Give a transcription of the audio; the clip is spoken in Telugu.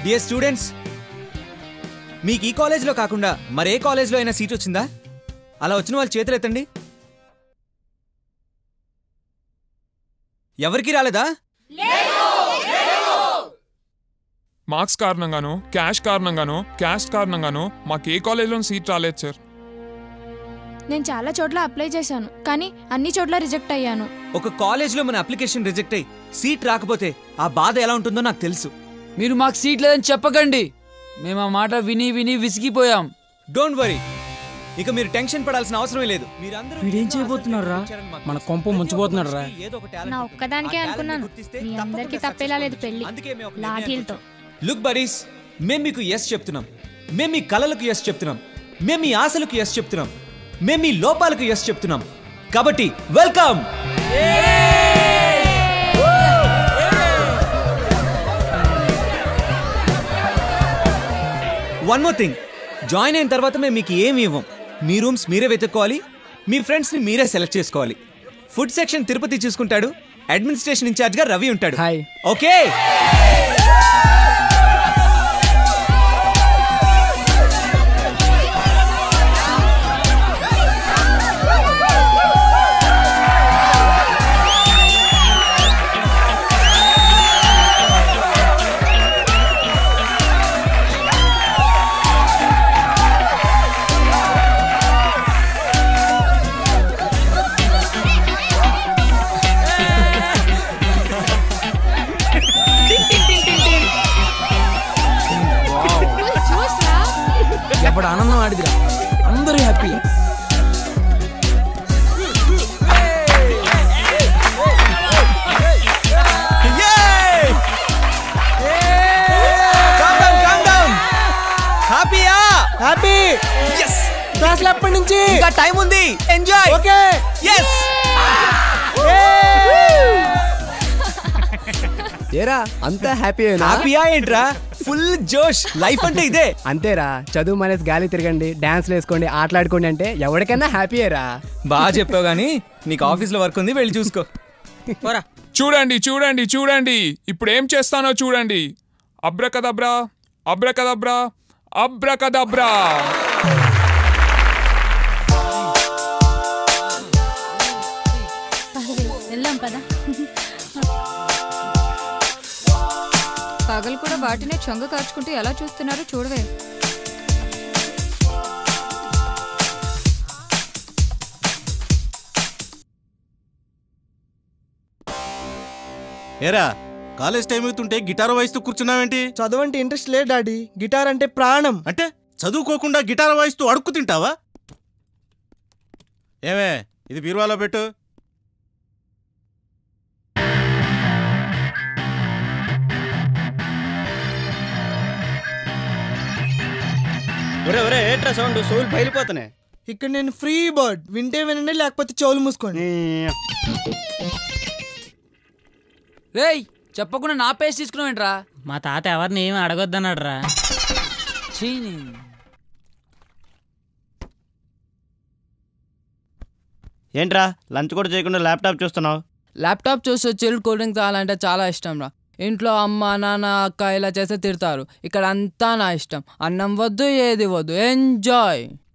డియర్ స్టూడెంట్స్ మీకు ఈ కాలేజ్లో కాకుండా మరే కాలేజ్లో అయినా సీట్ వచ్చిందా అలా వచ్చిన వాళ్ళు చేతులు ఎత్తండి ఎవరికి రాలేదా మార్క్స్ కారణంగానో క్యాష్ కారణంగానో క్యాస్ట్ కారణంగానో మాకు ఏ కాలేజ్లో సీట్ రాలేదు సార్ నేను చాలా చోట్ల అప్లై చేశాను కానీ అన్ని చోట్ల రిజెక్ట్ అయ్యాను ఒక కాలేజ్లో మన అప్లికేషన్ రిజెక్ట్ అయ్యి సీట్ రాకపోతే ఆ బాధ ఎలా ఉంటుందో నాకు తెలుసు మీరు మాకు సీట్ లేదని చెప్పకండి మేము ఆ మాట విని విని విసిగిపోయాం డోంట్ వరీ ఇక మీరు టెన్షన్ పడాల్సిన అవసరమే లేదు మీరందరూ వీడేం ఎన్నో చేయబోతున్నాడురా? ఆశలు పెంచారని మాకు మన తెలుసు. కొంప ప్రతి ముంచబోతున్నాడురా? ఒక్క మనిషికి ఏదో ఒక talent నా ఉంటుంది. ఒక్కదానికే ఆ talent అనుకున్నాను. గుర్తిస్తే మీ తప్పకుండా అందరికీ success తప్పేలా లేదు పొందొచ్చు. పెళ్లి. అందుకే మేము ఒక లాఠీలతో. లుక్ బరీస్ మేము మీకు ఎస్ చెప్తున్నాం మేము మీ కళలకు ఎస్ చెప్తున్నాం మేము మీ ఆశలకు ఎస్ చెప్తున్నాం మేము మీ లోపాలకు ఎస్ చెప్తున్నాం కాబట్టి welcome one more thing join అయిన తర్వాత మేము మీకు ఏమి ఇవ్వం మీ రూమ్స్ మీరే వెతుక్కోవాలి మీ ఫ్రెండ్స్ని మీరే సెలెక్ట్ చేసుకోవాలి ఫుడ్ సెక్షన్ తిరుపతి చూసుకుంటాడు అడ్మినిస్ట్రేషన్ ఇన్ఛార్జ్గా రవి ఉంటాడు హాయ్ ఓకే ఎప్పుడు ఆనందం ఆడిదిరా అందరూ హ్యాపీ హ్యాపీయా హ్యాపీ ఎస్ క్లాస్ ఎప్పటి నుంచి ఇంకా టైం ఉంది ఎంజాయ్ ఓకే ఎస్ ఏరా అంతా హ్యాపీ హ్యాపీయా ఏంట్రా ఫుల్ జోష్ లైఫ్ అంటే ఇదే అంతేరా చదువు మానేసి గాలి తిరగండి డాన్స్లు వేసుకోండి ఆటలాడుకోండి అంటే ఎవరికైనా హ్యాపీయేరా బాగా చెప్పావు గానీ నీకు ఆఫీస్లో వర్క్ ఉంది వెళ్ళి చూసుకో చూడండి చూడండి చూడండి ఇప్పుడు ఏం చేస్తానో చూడండి అబ్రకదబ్రా అబ్రకదబ్రా అబ్రకదబ్రా వెళ్దాం పదా పగలు కూడా వాటినే చొంగ కార్చుకుంటూ ఎలా చూస్తున్నారో చూడవే ఏరా కాలేజ్ టైం అవుతుంటే గిటార్ వాయిస్తూ కూర్చున్నావేంటి చదువు అంటే ఇంట్రెస్ట్ లేదు డాడీ గిటార్ అంటే ప్రాణం అంటే చదువుకోకుండా గిటార్ వాయిస్తూ అడుక్కు తింటావా ఏమే ఇది బీరువాలో పెట్టు ఒరే ఒరే ఏట్రా సౌండ్ సోల్ పైలిపోతున్నాయి ఇక్కడ నేను ఫ్రీ బర్డ్ వింటే వినండి లేకపోతే చెవులు మూసుకోండి రేయ్ చెప్పకుండా నా పేస్ట్ తీసుకున్నావేంట్రా మా తాత ఎవరిని ఏమి అడగొద్దన్నాడు రా చీని ఏంట్రా లంచ్ కూడా చేయకుండా ల్యాప్టాప్ చూస్తున్నావు ల్యాప్టాప్ చూస్తే చిల్డ్ కూల్ డ్రింక్ తాగాలంటే చాలా ఇష్టం రా ఇంట్లో అమ్మ నాన్న అక్క ఇలా చేస్తే తిడతారు ఇక్కడ అంతా నా ఇష్టం అన్నం వద్దు ఏది వద్దు ఎంజాయ్